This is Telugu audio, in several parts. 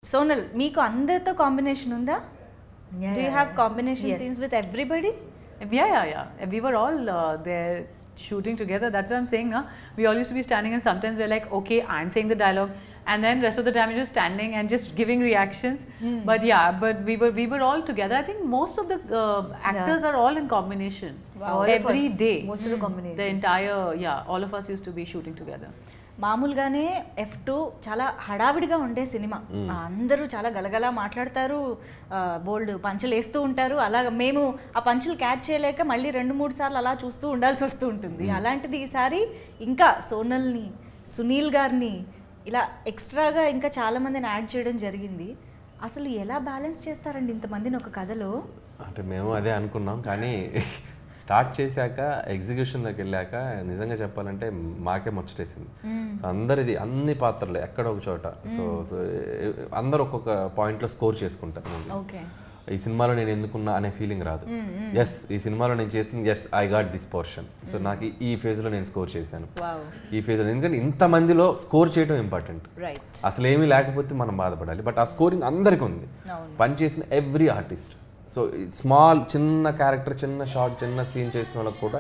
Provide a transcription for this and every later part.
సోనల్ మీకు అందరితో కాంబినేషన్ ఉందా Yeah, do you yeah, have yeah. Combination Yes. Scenes with everybody Yeah, yeah, yeah. We were all uh, there shooting together. That's what I'm saying. Now we all used to be standing, and sometimes we're like, okay, I'm saying the dialogue, and then rest of the time we're just standing and just giving reactions. But yeah, but we were we were all together. I think most of the uh, actors are all in combination All of every us, day. most of the combination. The entire yeah, all of us used to be shooting together. మామూలుగానే ఎఫ్ టూ చాలా హడావిడిగా ఉండే సినిమా అందరూ చాలా గలగలా మాట్లాడతారు బోల్డ్ పంచులు వేస్తూ ఉంటారు అలా మేము ఆ పంచులు క్యాచ్ చేయలేక మళ్ళీ రెండు మూడు సార్లు అలా చూస్తూ ఉండాల్సి వస్తూ ఉంటుంది అలాంటిది ఈసారి ఇంకా సోనల్ని సునీల్ గారిని ఇలా ఎక్స్ట్రాగా ఇంకా చాలా మందిని యాడ్ చేయడం జరిగింది అసలు ఎలా బ్యాలెన్స్ చేస్తారండి ఇంతమందిని ఒక కథలో అంటే మేము అదే అనుకున్నాం కానీ స్టార్ట్ చేశాక ఎగ్జిక్యూషన్లోకి వెళ్ళాక నిజంగా చెప్పాలంటే మాకే ముచ్చటేసింది సో అందరిది అన్ని పాత్రలు ఎక్కడ ఒక చోట సో సో అందరూ ఒక్కొక్క పాయింట్లో స్కోర్ చేసుకుంటారు movie. ఓకే ఈ సినిమాలో నేను ఎందుకున్నా అనే ఫీలింగ్ రాదు ఎస్ ఈ సినిమాలో నేను చేసింది yes I got this portion so నాకు ఈ- ఈ ఫేజ్లో నేను స్కోర్ చేశాను వావ్ ఈ ఫేజ్లో ఎందుకంటే ఇంతమందిలో స్కోర్ చేయడం ఇంపార్టెంట్ రైట్ అసలు ఏమీ లేకపోతే మనం బాధపడాలి బట్ ఆ స్కోరింగ్ అందరికీ ఉంది అవును. పనిచేసిన ఎవ్రీ ఆర్టిస్ట్ సో స్మాల్ చిన్న క్యారెక్టర్ చిన్న షార్ట్ చిన్న సీన్ చేసిన వాళ్ళకి కూడా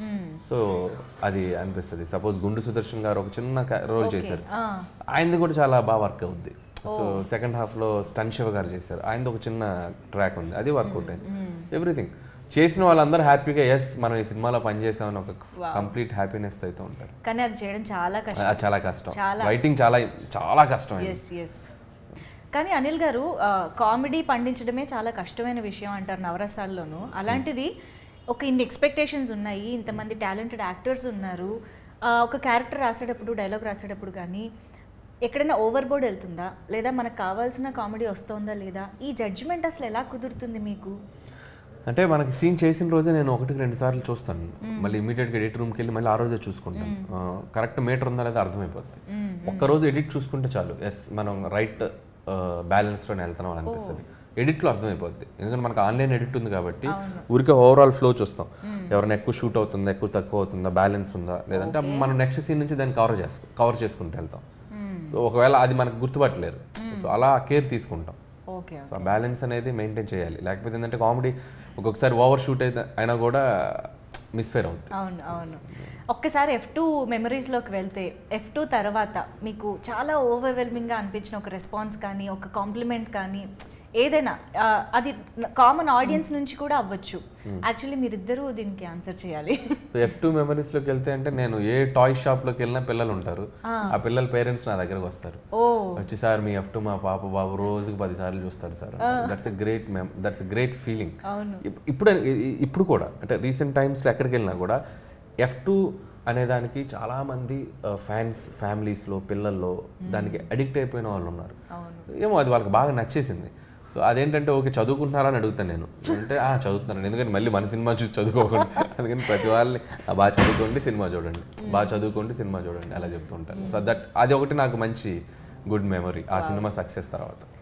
సో అది అనిపిస్తుంది సపోజ్ గుండు సుదర్శన్ గారు ఒక చిన్న రోల్ చేశారు ఆయనది కూడా చాలా బాగా వర్క్ అవుద్ది సో సెకండ్ హాఫ్లో స్టన్ శివ గారు చేశారు ఆయనది ఒక చిన్న ట్రాక్ ఉంది అది వర్కౌట్ అయింది ఎవ్రీథింగ్ చేసిన వాళ్ళందరూ హ్యాపీగా ఎస్ మనం ఈ సినిమాలో పనిచేసామని ఒక కంప్లీట్ హ్యాపీనెస్ అయితే ఉంటారు కానీ అది చేయడం చాలా కష్టం అది చాలా కష్టం చాలా. రైటింగ్ చాలా చాలా కష్టం అయింది ఎస్ ఎస్ కానీ అనిల్ గారు కామెడీ పండించడమే చాలా కష్టమైన విషయం అంటారు నవరసాల్లోనూ అలాంటిది ఒక ఇన్ని ఎక్స్పెక్టేషన్స్ ఉన్నాయి ఇంతమంది టాలెంటెడ్ యాక్టర్స్ ఉన్నారు ఆ, ఒక క్యారెక్టర్ రాసేటప్పుడు డైలాగ్ రాసేటప్పుడు కానీ ఎక్కడైనా ఓవర్ బోర్డ్ వెళ్తుందా లేదా మనకు కావాల్సిన కామెడీ వస్తుందా లేదా ఈ జడ్జిమెంట్ అసలు ఎలా కుదురుతుంది మీకు అంటే మనకి సీన్ చేసిన రోజే నేను ఒకటికి రెండు సార్లు చూస్తాను మళ్ళీ ఇమీడియట్గా ఎడిట్ రూమ్కి వెళ్ళి మళ్ళీ ఆ రోజే చూసుకుంటాను కరెక్ట్ మీటర్ ఉందా లేదా అర్థమైపోద్ది ఒక్కరోజు ఎడిట్ చూసుకుంటే చాలు ఎస్ మనం రైట్ బ్యాలెన్స్లోనే వెళ్తున్నాం అని అనిపిస్తుంది ఎడిట్లో అర్థమైపోద్ది ఎందుకంటే మనకు ఆన్లైన్ ఎడిట్ ఉంది కాబట్టి ఊరికే ఓవరాల్ ఫ్లో చూస్తాం ఎవరైనా ఎక్కువ షూట్ అవుతుందా ఎక్కువ తక్కువ అవుతుందా బ్యాలెన్స్ ఉందా లేదంటే మనం నెక్స్ట్ సీన్ నుంచి దాన్ని కవర్ చేస్తాం కవర్ చేసుకుంటూ వెళ్తాం So, ఒకవేళ అది మనకు గుర్తుపట్టలేరు సో అలా కేర్ తీసుకుంటాం ఓకే సో ఆ బ్యాలెన్స్ అనేది మెయింటైన్ చేయాలి లేకపోతే ఏంటంటే కామెడీ ఒక్కొక్కసారి ఓవర్ షూట్ అయితే అయినా కూడా మిస్ఫేర్ అవుతుంది అవును అవును ఒక్కసారి ఎఫ్ టూ మెమరీస్లోకి వెళ్తే ఎఫ్ టూ తర్వాత మీకు చాలా ఓవర్వెల్మింగ్గా అనిపించిన ఒక రెస్పాన్స్ కానీ ఒక కాంప్లిమెంట్ కానీ ఏదైనా ఆ, అది కామన్ ఆడియన్స్ నుంచి కూడా అవ్వచ్చు యాక్చువల్లీ మీరిద్దరూ దీనికి ఆన్సర్ చేయాలి సో ఎఫ్ టూ మెమరీస్లోకి వెళ్తే అంటే నేను ఏ టాయ్ షాప్లోకి వెళ్ళినా పిల్లలు ఉంటారు ఆ పిల్లల పేరెంట్స్ నా దగ్గరకు వస్తారు ఓ వచ్చి సార్ మీ ఎఫ్ టూ మా పాప బాబు రోజుకి పది సార్లు చూస్తారు సార్ దట్స్ ఎ గ్రేట్ మెమ్ దట్స్ ఎ గ్రేట్ ఫీలింగ్ అవును ఇప్పుడు ఇప్పుడు కూడా అంటే రీసెంట్ టైమ్స్లో ఎక్కడికి వెళ్ళినా కూడా ఎఫ్ టూ అనే దానికి చాలామంది ఫ్యాన్స్ ఫ్యామిలీస్లో పిల్లల్లో దానికి అడిక్ట్ అయిపోయిన వాళ్ళు ఉన్నారు ఏమో అది వాళ్ళకి బాగా నచ్చేసింది సో అదేంటంటే ఓకే చదువుకుంటున్నారా అని అడుగుతాను నేను అంటే "ఆ, చదువుతున్నాను ఎందుకంటే మళ్ళీ మన సినిమా చూసి చదువుకోకుండా అందుకని ప్రతి వాళ్ళని "ఆ, బాగా చదువుకోండి సినిమా చూడండి బాగా చదువుకోండి సినిమా చూడండి అలా చెప్తూ ఉంటాను సో దట్ అది ఒకటి నాకు మంచి గుడ్ మెమరీ ఆ సినిమా సక్సెస్ తర్వాత